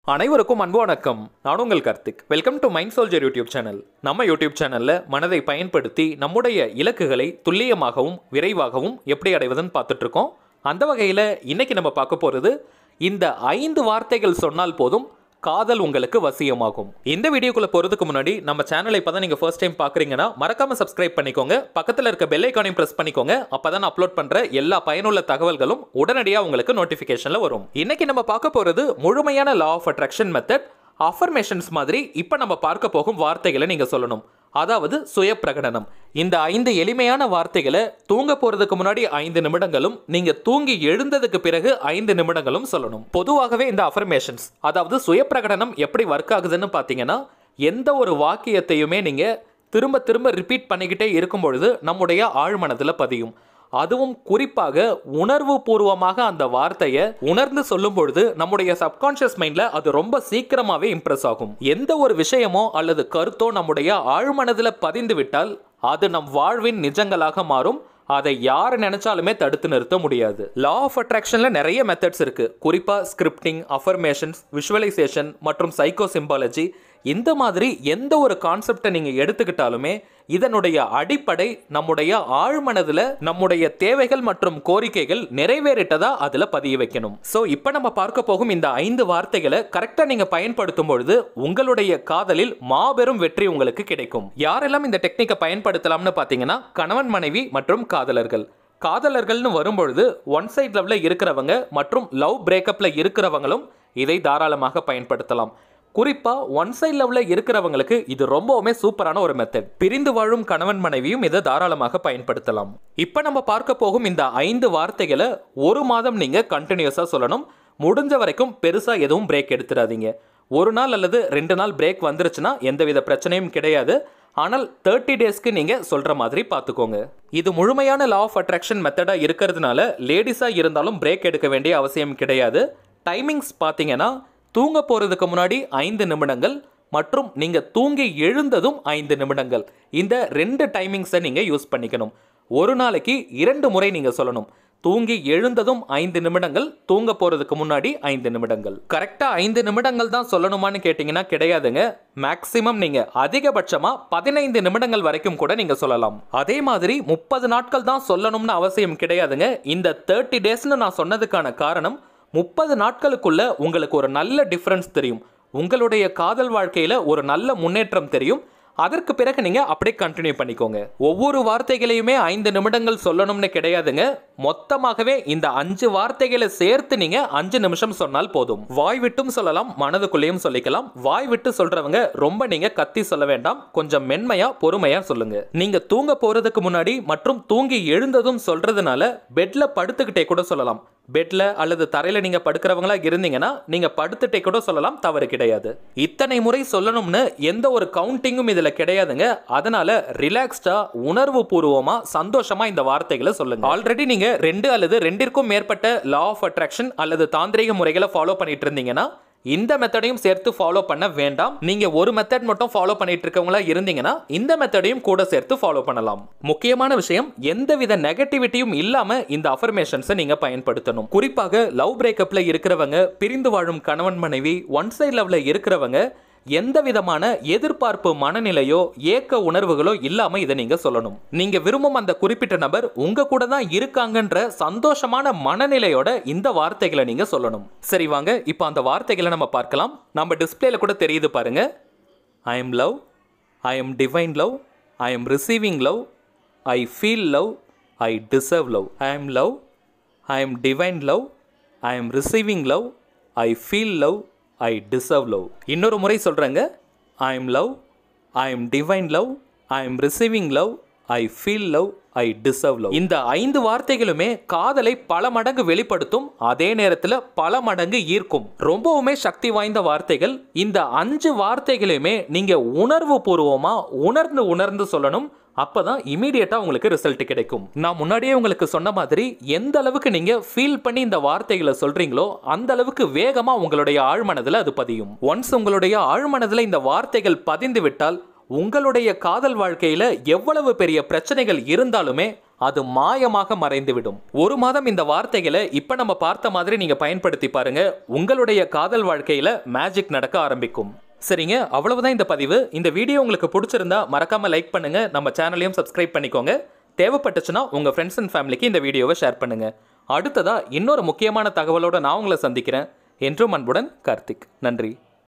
அனைவருக்கும் அன்பு வணக்கம் நான் உங்கள் Karthik welcome to mind soldier YouTube channel நம்ம யூடியூப் சேனல்ல மனதை பயன்படுத்தி நம்முடைய இலக்குகளை துல்லியமாகவும் விரைவாகவும் எப்படி அடைவதுன்னு பார்த்துட்டு இருக்கோம் அந்த வகையில் இன்னைக்கு நம்ம பார்க்க போகிறது இந்த ஐந்து வார்த்தைகள் சொன்னால் போதும் காதல் உங்களுக்கு வசியமாகும் இந்த வீடியோக்குள்ள போறதுக்கு முன்னாடி நம்ம சேனலை இப்பதான் நீங்க ஃபர்ஸ்ட் டைம் பாக்குறீங்கன்னா மறக்காம சப்ஸ்கிரைப் பண்ணிக்கோங்க பக்கத்துல இருக்க பெல் ஐக்கானையும் பிரஸ் பண்ணிக்கோங்க அப்பதான் நான் அப்லோட் பண்ற எல்லா பயனுள்ள தகவல்களும் உடனடியா உங்களுக்கு நோட்டிபிகேஷன்ல வரும் இன்னைக்கு நம்ம பார்க்க போறது முழுமையான law of attraction method affirmations மாதிரி இப்போ நம்ம பார்க்க போகும் வார்த்தைகளை நீங்க சொல்லணும் அதாவது சுய பிரகடனம் இந்த ஐந்து எளிமையான வார்த்தைகளை தூங்க போறதுக்கு முன்னாடி ஐந்து நிமிடங்களும் நீங்க தூங்கி எழுந்ததுக்கு பிறகு ஐந்து நிமிடங்களும் சொல்லணும் பொதுவாகவே இந்த அஃபர்மேஷன்ஸ் அதாவது சுய பிரகடனம் எப்படி ஒர்க் ஆகுதுன்னு பார்த்தீங்கன்னா எந்த ஒரு வாக்கியத்தையுமே நீங்க திரும்ப திரும்ப ரிப்பீட் பண்ணிக்கிட்டே இருக்கும் பொழுது நம்முடைய ஆழ்மனதில் பதியும் அதுவும் குறிப்பாக உணர்வு பூர்வமாக அந்த வார்த்தையை உணர்ந்து சொல்லும் பொழுது நம்முடைய சப்கான்ஷியஸ் மைண்ட்ல அது ரொம்ப சீக்கிரமாவே இம்ப்ரெஸ் ஆகும் எந்த ஒரு விஷயமோ அல்லது கருத்தோ நம்முடைய ஆழ்மனதில் பதிந்து விட்டால் அது நம் வாழ்வின் நிஜங்களாக மாறும் அதை யார் நினைச்சாலுமே தடுத்து நிறுத்த முடியாது லா ஆஃப் அட்ராக்ஷன்ல நிறைய மெத்தட்ஸ் இருக்கு குறிப்பா ஸ்கிரிப்டிங் அஃபர்மேஷன்ஸ் விஷுவலைசேஷன் மற்றும் சைக்கோ சிம்பாலஜி இந்த மாதிரி எந்த ஒரு கான்செப்டை நீங்க எடுத்துக்கிட்டாலுமே இதனுடைய அடிப்படை நம்முடைய ஆழ்மனதுல நம்முடைய தேவைகள் மற்றும் கோரிக்கைகள் நிறைவேறிட்டதா அதுல பதிய வைக்கணும் சோ இப்போ நம்ம பார்க்க போகும் இந்த ஐந்து வார்த்தைகளை கரெக்டா நீங்க பயன்படுத்தும் பொழுது உங்களுடைய காதலில் மாபெரும் வெற்றி உங்களுக்கு கிடைக்கும் யாரெல்லாம் இந்த டெக்னிக்கை பயன்படுத்தலாம்னு பாத்தீங்கன்னா கணவன் மனைவி மற்றும் காதலர்கள் காதலர்கள்னு வரும்பொழுது ஒன் சைட் லவ்ல இருக்கிறவங்க மற்றும் லவ் பிரேக்கப்ல இருக்கிறவங்களும் இதை தாராளமாக பயன்படுத்தலாம் குறிப்பா ஒன் சைட் லவ்ல இருக்கிறவங்களுக்கு இது ரொம்பவுமே சூப்பரான ஒரு மெத்தட் பிரிந்து வாழும் கணவன் மனைவியும் இதை தாராளமாக பயன்படுத்தலாம் இப்போ நம்ம பார்க்க போகும் இந்த ஐந்து வார்த்தைகளை ஒரு மாதம் நீங்க கண்டினியூஸா சொல்லணும் முடிஞ்ச வரைக்கும் பெருசா எதுவும் பிரேக் எடுத்துடாதீங்க ஒரு நாள் அல்லது ரெண்டு நாள் பிரேக் வந்துருச்சுன்னா எந்தவித பிரச்சனையும் கிடையாது ஆனால் தேர்ட்டி டேஸ்க்கு நீங்கள் சொல்கிற மாதிரி பார்த்துக்கோங்க இது முழுமையான லா ஆஃப் அட்ராக்ஷன் மெத்தடாக இருக்கிறதுனால லேடிஸாக இருந்தாலும் பிரேக் எடுக்க வேண்டிய அவசியம் கிடையாது டைமிங்ஸ் பார்த்தீங்கன்னா தூங்க போகிறதுக்கு முன்னாடி ஐந்து நிமிடங்கள் மற்றும் நீங்கள் தூங்கி எழுந்ததும் ஐந்து நிமிடங்கள் இந்த ரெண்டு டைமிங்ஸை நீங்கள் யூஸ் பண்ணிக்கணும் ஒரு நாளைக்கு இரண்டு முறை நீங்கள் சொல்லணும் தூங்கி எழுந்ததும் ஐந்து நிமிடங்கள் தூங்க போறதுக்கு முன்னாடி ஐந்து நிமிடங்கள் கரெக்டா ஐந்து நிமிடங்கள் தான் சொல்லணுமான்னு கேட்டீங்கன்னா கிடையாதுங்க மேக்சிமம் நீங்க அதிகபட்சமா பதினைந்து நிமிடங்கள் வரைக்கும் கூட நீங்க சொல்லலாம் அதே மாதிரி முப்பது நாட்கள் தான் சொல்லணும்னு அவசியம் கிடையாதுங்க இந்த தேர்ட்டி டேஸ்னு நான் சொன்னதுக்கான காரணம் முப்பது நாட்களுக்குள்ள உங்களுக்கு ஒரு நல்ல டிஃப்ரென்ஸ் தெரியும் உங்களுடைய காதல் வாழ்க்கையில ஒரு நல்ல முன்னேற்றம் தெரியும் அதற்கு பிறகு நீங்க அப்படியே கண்டினியூ பண்ணிக்கோங்க ஒவ்வொரு வார்த்தைகளையுமே ஐந்து நிமிடங்கள் சொல்லணும்னு கிடையாதுங்க மொத்தமாகவே இந்த அஞ்சு வார்த்தைகளை சேர்த்து நீங்க அஞ்சு நிமிஷம் சொன்னால் போதும் வாய் விட்டும் சொல்லலாம் மனதுக்குள்ளேயும் சொல்லிக்கலாம் வாய் விட்டு சொல்றவங்க ரொம்ப நீங்க கத்தி சொல்ல வேண்டாம் கொஞ்சம் மென்மையா பொறுமையா சொல்லுங்க நீங்க தூங்க போறதுக்கு முன்னாடி மற்றும் தூங்கி எழுந்ததும் சொல்றதுனால பெட்ல படுத்துக்கிட்டே கூட சொல்லலாம் பெட்ல அல்லது தரையில நீங்க படுக்கிறவங்களா இருந்தீங்கன்னா நீங்க படுத்துட்டே கூட சொல்லலாம் தவறு கிடையாது இத்தனை முறை சொல்லணும்னு எந்த ஒரு கவுண்டிங்கும் இதுல கிடையாதுங்க அதனால ரிலாக்ஸ்டா உணர்வு பூர்வமா சந்தோஷமா இந்த வார்த்தைகளை சொல்லுங்க ஆல்ரெடி நீங்க ரெண்டு அல்லது ரெண்டிற்கும் மேற்பட்ட லா ஆஃப் அட்ராக்ஷன் அல்லது தாந்திரிக முறைகளை ஃபாலோ பண்ணிட்டு இருந்தீங்கன்னா இந்த மெத்தடையும் சேர்த்து ஃபாலோ பண்ண வேண்டாம் நீங்க ஒரு மெத்தட் மட்டும் ஃபாலோ பண்ணிட்டு இருக்கவங்களா இருந்தீங்கன்னா இந்த மெத்தடையும் கூட சேர்த்து ஃபாலோ பண்ணலாம் முக்கியமான விஷயம் எந்தவித நெகட்டிவிட்டியும் இல்லாம இந்த அஃபர்மேஷன்ஸை நீங்க பயன்படுத்தணும் குறிப்பாக லவ் பிரேக்கப்ல இருக்கிறவங்க பிரிந்து வாழும் கணவன் மனைவி ஒன் சைட் லவ்ல இருக்கிறவங்க எந்த விதமான எதிர்பார்ப்பு மனநிலையோ ஏக்க உணர்வுகளோ இல்லாம இதை நீங்க சொல்லணும் நீங்க விரும்பும் அந்த குறிப்பிட்ட நபர் உங்க கூட தான் இருக்காங்கன்ற சந்தோஷமான மனநிலையோட இந்த வார்த்தைகளை நீங்க சொல்லணும் சரி வாங்க இப்போ அந்த வார்த்தைகளை நம்ம பார்க்கலாம் நம்ம டிஸ்பிளேல கூட தெரியுது பாருங்க I am love I am divine love I am receiving love I feel love I deserve love I am love I am divine love I am receiving love I feel love I deserve love இன்னொரு முறை சொல்கிறேங்க I am love I am divine love I am receiving love I feel love I deserve love இந்த ஐந்து வார்த்தைகளுமே காதலை பல மடங்கு வெளிப்படுத்தும் அதே நேரத்தில் பல மடங்கு ஈர்க்கும் ரொம்பவுமே சக்தி வாய்ந்த வார்த்தைகள் இந்த அஞ்சு வார்த்தைகளையுமே நீங்க உணர்வு பூர்வமா உணர்ந்து உணர்ந்து சொல்லணும் அப்பதான் இமீடியட்டா உங்களுக்கு ரிசல்ட் கிடைக்கும் நான் முன்னாடியே உங்களுக்கு சொன்ன மாதிரி எந்த அளவுக்கு நீங்க ஃபீல் பண்ணி இந்த வார்த்தைகளை சொல்றீங்களோ அந்த அளவுக்கு வேகமா உங்களுடைய ஆழ்மனதுல அது பதியும் ஒன்ஸ் உங்களுடைய ஆழ்மனதுல இந்த வார்த்தைகள் பதிந்து விட்டால் உங்களுடைய காதல் வாழ்க்கையில எவ்வளவு பெரிய பிரச்சனைகள் இருந்தாலுமே அது மாயமாக மறைந்துவிடும் ஒரு மாதம் இந்த வார்த்தைகளை இப்ப நம்ம பார்த்த மாதிரி நீங்க பயன்படுத்தி பாருங்க உங்களுடைய காதல் வாழ்க்கையில மேஜிக் நடக்க ஆரம்பிக்கும் சரிங்க அவ்வளவுதான் இந்த பதிவு இந்த வீடியோ உங்களுக்கு பிடிச்சிருந்தா மறக்காம லைக் பண்ணுங்க நம்ம சேனலையும் சப்ஸ்கிரைப் பண்ணிக்கோங்க தேவைப்பட்டுச்சுன்னா உங்க ஃப்ரெண்ட்ஸ் அண்ட் ஃபேமிலிக்கு இந்த வீடியோவை ஷேர் பண்ணுங்க அடுத்ததா இன்னொரு முக்கியமான தகவலோட நான் உங்களை சந்திக்கிறேன் என்றும் அன்புடன் கார்த்திக் நன்றி